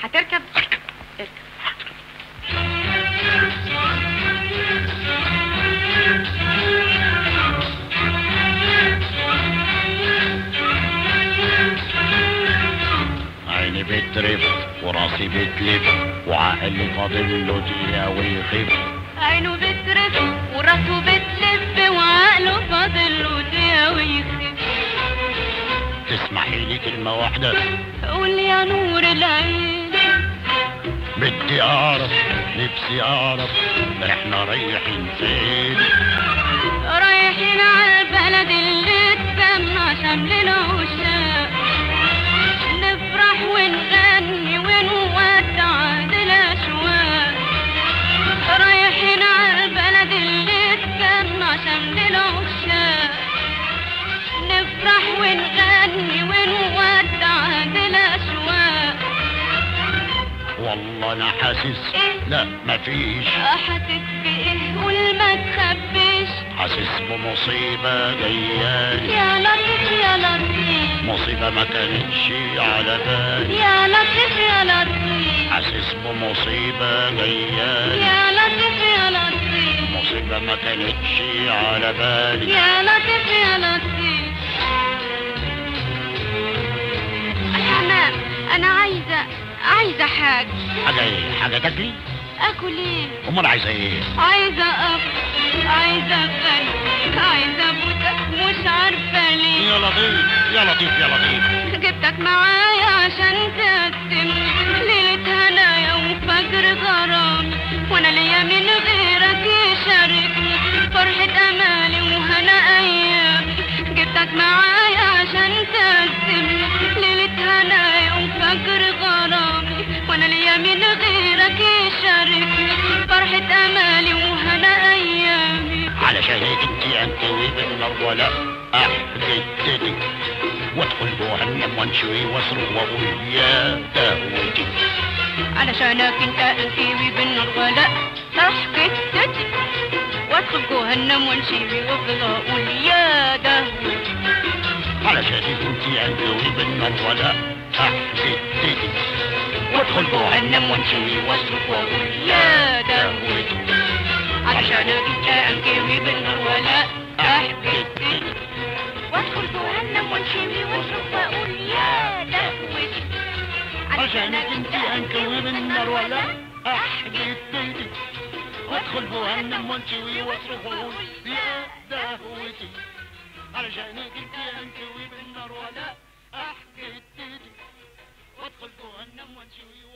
هتركب اركب اركب عيني بترف وراسي بتلف وعقلي فاضل له دقيقة ويخف عينه بترف وراسه بتلف وعقله فاضل له دقيقة ويخف تسمحي لي كلمة واحدة قول يا نور العين بدي أعرف نفسي أعرف إحنا رايحين فين رايحين على البلد اللي تجمع شمل العشاق نفرح ونغني ونودع الأشواق رايحين على البلد اللي تجمع شمل العشاق نفرح ونغني ونودع الأشواق والله أنا حاسس لا مفيش حاسس بإيه قول ما تخبيش حاسس بمصيبة جايالي يا لطيف يا لطيف مصيبة ما كانتش على بالي يا لطيف يا لطيف حاسس بمصيبة جايالي يا لطيف يا لطيف مصيبة ما كانتش على بالي يا لطيف يا لطيف الحمام انا عايزه عايزه حاجه حاجة ايه حاجة تاكلي اكل ايه امال عايزة ايه عايزه افطر عايزه اغني عايزه ابوسك مش عارفه ليه يا لطيف يا لطيف يا لطيف جبتك معايا عشان تقدم ليلة هنايا وفجر غرام وانا ليا من غيرك يشاركني فرحة امالي وهنا ايامي جبتك معايا عشان تقدم ليلة هنايا وفجر غرامي وانا ليا من غيرك يشاركني فرحة امالي وهنا ايامي علشان انت انتوي بالنار ولا احددتك وادخل جهنم وانشوي واصرخ واقول يا دهوتي علشانك انت انتيوي بالنار ولا ضحكة تتي وادخل جهنم وانشيبي وافضل اقول يا دهوتي علشان انت انتوي بالنار ولا احددتك وادخل جهنم وانشوي واصرخ واقول يا دهوتي علشانك انت انتيوي بالنار ولا ضحكة تتي وادخل جهنم وانشيبي واصرخ واقول يا دهوتي علشانك انت انتوي بالنار ولا احددتك وادخل جهنم وانشوي واصرخ واقول يا دهوتي علشانك انت انتوي بالنار ولا احددتك وادخل جهنم وانشوي